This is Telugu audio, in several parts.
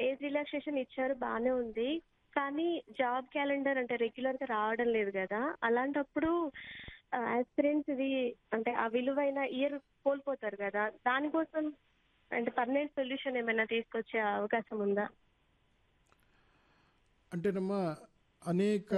ఏజ్ రిలాక్సేషన్ ఇచ్చారు బానే ఉంది కానీ జాబ్ క్యాలెండర్ అంటే రెగ్యులర్ గా రావడం లేదు కదా అలాంటప్పుడు ఆస్పిరెంట్స్ ఇది అంటే ఆ విలువైన ఇయర్ కోల్పోతారు కదా దానికోసం అంటే పర్మనెంట్ సొల్యూషన్ ఏమైనా తీసుకొచ్చే అవకాశం ఉందా అంటేనమ్మా అనేక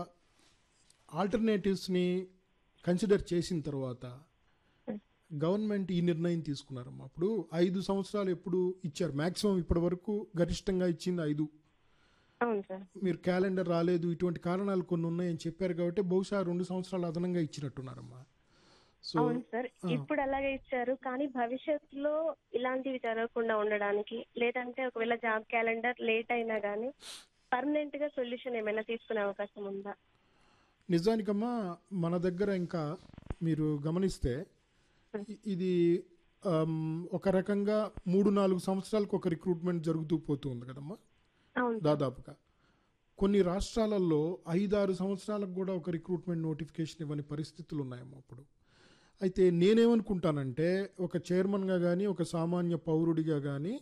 ఆల్టర్నేటివ్స్ని కన్సిడర్ చేసిన తర్వాత గవర్నమెంట్ ఈ నిర్ణయం తీసుకున్నారమ్మా అప్పుడు ఐదు సంవత్సరాలు ఎప్పుడు ఇచ్చారు మ్యాక్సిమం ఇప్పటి వరకు గరిష్టంగా ఇచ్చింది ఐదు అవును సార్ మీరు క్యాలెండర్ రాలేదు ఇటువంటి కారణాలు కొన్ని ఉన్నాయని చెప్పారు కాబట్టి బహుశా రెండు సంవత్సరాలు అదనంగా ఇచ్చినట్టున్నారమ్మా సో అవును సార్ ఇప్పుడు అలాగే ఇచ్చారు కానీ భవిష్యత్తులో ఇలాంటివి జరగకుండా ఉండడానికి లేదంటే ఒకవేళ జాబ్ క్యాలెండర్ లేట్ అయినా కానీ పర్మనెంట్ గా సొల్యూషన్ ఏమైనా తీసుకునే అవకాశం ఉందా నిజానికమ్మా మన దగ్గర ఇంకా మీరు గమనిస్తే ఇ- ఇది ఆమ్, ఒక రకంగా మూడు నాలుగు సంవత్సరాలకు ఒక రిక్రూట్మెంట్ జరుగుతూ పోతూ ఉంది కదమ్మా అవును దాదాపుగా కొన్ని రాష్ట్రాలలో ఐదారు సంవత్సరాలకు కూడా ఒక రిక్రూట్మెంట్ నోటిఫికేషన్ ఇవ్వని పరిస్థితులు ఉన్నాయమ్మా అప్పుడు అయితే నేనేమనుకుంటానంటే ఒక చైర్మన్గా కానీ ఒక సామాన్య పౌరుడిగా కానీ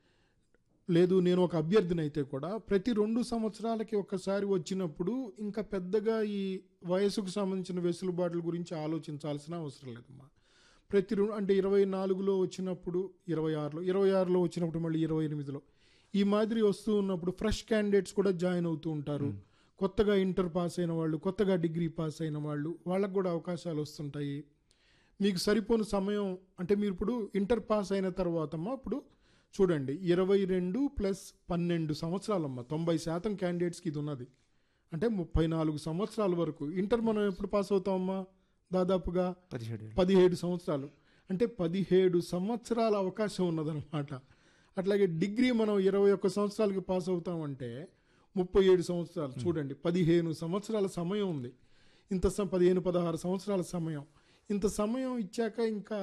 లేదు నేను ఒక అభ్యర్థిని అయితే కూడా ప్రతి రెండు సంవత్సరాలకి ఒక్కసారి వచ్చినప్పుడు ఇంకా పెద్దగా ఈ వయసుకు సంబంధించిన వెసులుబాట్ల గురించి ఆలోచించాల్సిన అవసరం లేదమ్మా ప్రతి రెండు అంటే ఇరవై నాలుగులో వచ్చినప్పుడు ఇరవై ఆరులో ఇరవై ఆరులో వచ్చినప్పుడు మళ్ళీ ఇరవై ఎనిమిదిలో ఈ మాదిరి వస్తూ ఉన్నప్పుడు ఫ్రెష్ క్యాండిడేట్స్ కూడా జాయిన్ అవుతూ ఉంటారు కొత్తగా ఇంటర్ పాస్ అయిన వాళ్ళు కొత్తగా డిగ్రీ పాస్ అయిన వాళ్ళు వాళ్ళకు కూడా అవకాశాలు వస్తుంటాయి మీకు సరిపోని సమయం అంటే మీరు ఇప్పుడు ఇంటర్ పాస్ అయిన తర్వాతమ్మా ఇప్పుడు చూడండి ఇరవై రెండు ప్లస్ పన్నెండు సంవత్సరాలమ్మా తొంభై శాతం క్యాండిడేట్స్కి ఇది ఉన్నది అంటే ముప్పై నాలుగు సంవత్సరాల వరకు ఇంటర్ మనం ఎప్పుడు పాస్ అవుతామమ్మా దాదాపుగా పదిహేడు ఏళ్ళు. పదిహేడు సంవత్సరాలు అంటే పదిహేడు సంవత్సరాల అవకాశం ఉన్నదన్నమాట అట్లాగే డిగ్రీ మనం ఇరవై ఒక్క సంవత్సరాలకి పాస్ అవుతామంటే ముప్పై ఏడు సంవత్సరాలు చూడండి పదిహేను సంవత్సరాల సమయం ఉంది ఇంత స- పదిహేను పదహారు సంవత్సరాల సమయం ఇంత సమయం ఇచ్చాక ఇంకా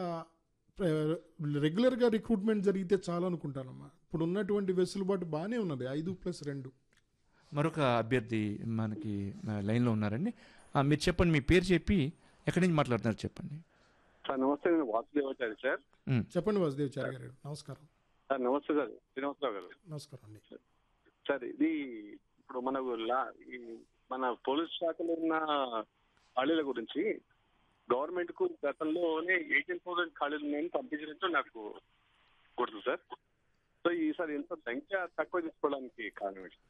ప్ర- రెగ్యులర్గా రిక్రూట్మెంట్ జరిగితే చాలు అనుకుంటానమ్మా ఇప్పుడు ఉన్నటువంటి వెసులుబాటు బాగానే ఉన్నది ఐదు ప్లస్ రెండు మరొక అభ్యర్థి మనకి ఆ, లైన్లో ఉన్నారండి ఆ, మీరు చెప్పండి మీ పేరు చెప్పి ఎక్కడి నుంచి మాట్లాడుతున్నారు చెప్పండి సార్ నమస్తే నేను వాసుదేవాచారి సార్ ఉమ్, చెప్పండి వాసుదేవచారి గారు నమస్కారం సార్ నమస్తే సార్ శ్రీనివాసరావు గారు నమస్కారం అండి సార్ ఇది ఇప్పుడు మనకు లా ఈ మన పోలీస్ శాఖలో ఉన్న ఖాళీల గురించి గవర్నమెంట్ కు గతంలోనే ఎయిటీన్ థౌసండ్ ఖాళీలు ఉన్నాయని పంపించినట్టు నాకు గుర్తు సార్ సో ఈసారి ఎంత సంఖ్య తక్కువ తీసుకోవడానికి కారణం ఏంటి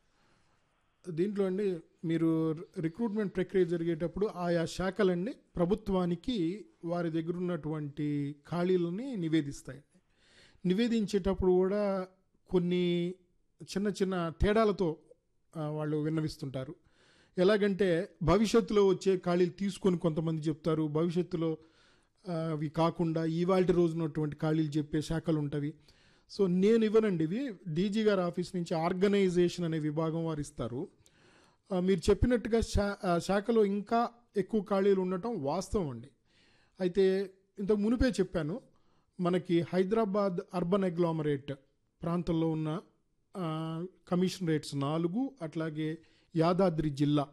దీంట్లో అండి మీరు రిక్రూట్మెంట్ ప్రక్రియ జరిగేటప్పుడు ఆయా శాఖలన్నీ ప్రభుత్వానికి వారి దగ్గర ఉన్నటువంటి ఖాళీలని నివేదిస్తాయండి నివేదించేటప్పుడు కూడా కొన్ని చిన్న చిన్న తేడాలతో ఆ, వాళ్ళు విన్నవిస్తుంటారు ఎలాగంటే భవిష్యత్తులో వచ్చే ఖాళీలు తీసుకొని కొంతమంది చెప్తారు భవిష్యత్తులో ఆ, అవి కాకుండా ఇవాళ రోజునటువంటి ఖాళీలు చెప్పే శాఖలు ఉంటవి సో నేను ఇవ్వనండి ఇవి డీజీ గారి ఆఫీస్ నుంచి ఆర్గనైజేషన్ అనే విభాగం వారు ఇస్తారు ఆ, మీరు చెప్పినట్టుగా శా ఆ, శాఖలో ఇంకా ఎక్కువ ఖాళీలు ఉండటం వాస్తవం అండి అయితే ఇంతకు మునిపే చెప్పాను మనకి హైదరాబాద్ అర్బన్ అగ్లామరేట్ ప్రాంతంలో ఉన్న ఆ, కమిషనరేట్స్ నాలుగు అట్లాగే యాదాద్రి జిల్లా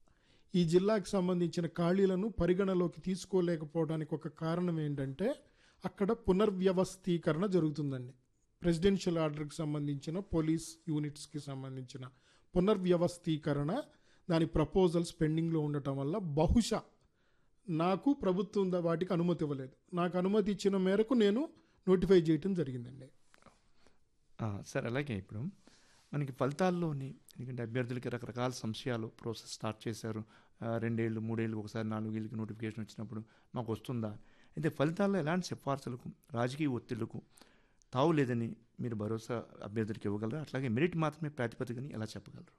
ఈ జిల్లాకి సంబంధించిన ఖాళీలను పరిగణలోకి తీసుకోలేకపోవడానికి ఒక కారణం ఏంటంటే అక్కడ పునర్వ్యవస్థీకరణ జరుగుతుందండి ప్రెసిడెన్షియల్ ఆర్డర్కి సంబంధించిన పోలీస్ యూనిట్స్కి సంబంధించిన పునర్వ్యవస్థీకరణ దాని ప్రపోజల్స్ పెండింగ్లో ఉండటం వల్ల బహుశా నాకు ప్రభుత్వం దా- వాటికి అనుమతి ఇవ్వలేదు నాకు అనుమతి ఇచ్చిన మేరకు నేను నోటిఫై చేయటం జరిగిందండి ఆ, సార్ అలాగే ఇప్పుడు మనకి ఫలితాల్లోని ఎందుకంటే అభ్యర్థులకి రకరకాల సంశయాలు ప్రాసెస్ స్టార్ట్ చేశారు ఆ, రెండేళ్ళు మూడేళ్ళు ఒకసారి నాలుగేళ్ళకి నోటిఫికేషన్ వచ్చినప్పుడు మాకు వస్తుందా అయితే ఫలితాల్లో ఎలాంటి సిఫార్సులకు రాజకీయ ఒత్తిళ్లకు తావు లేదని మీరు భరోసా అభ్యర్థులకు ఇవ్వగలరు అట్లాగే మెరిట్ మాత్రమే ప్రాతిపదికని ఎలా చెప్పగలరు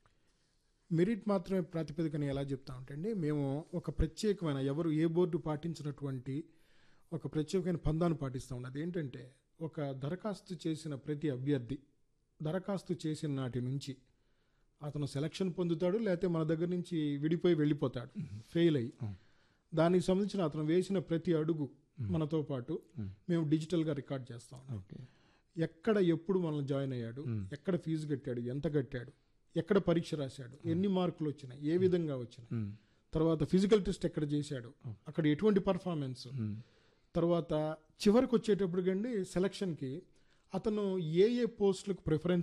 మెరిట్ మాత్రమే ప్రాతిపదికని ఎలా చెప్తా ఉంటండి మేము ఒక ప్రత్యేకమైన ఎవరు ఏ బోర్డు పాటించినటువంటి ఒక ప్రత్యేకమైన పందాను పాటిస్తూ ఉన్నది ఏంటంటే ఒక దరఖాస్తు చేసిన ప్రతి అభ్యర్థి దరఖాస్తు చేసిన నాటి నుంచి అతను సెలక్షన్ పొందుతాడు లేకపోతే మన దగ్గర నుంచి విడిపోయి వెళ్ళిపోతాడు ఫెయిల్ అయ్యి దానికి సంబంధించిన అతను వేసిన ప్రతి అడుగు మనతో పాటు మేము డిజిటల్గా రికార్డ్ చేస్తాం ఓకే ఎక్కడ ఎప్పుడు మనల్ని జాయిన్ అయ్యాడు ఎక్కడ ఫీజు కట్టాడు ఎంత కట్టాడు ఎక్కడ పరీక్ష రాశాడు ఎన్ని మార్కులు వచ్చినాయి ఏ విధంగా వచ్చినాయి తర్వాత ఫిజికల్ టెస్ట్ ఎక్కడ చేశాడు అక్కడ ఎటువంటి పర్ఫార్మెన్స్ తర్వాత చివరికి వచ్చేటప్పుడు కండి సెలక్షన్కి అతను ఏ ఏ పోస్టులకు ప్రిఫరెన్స్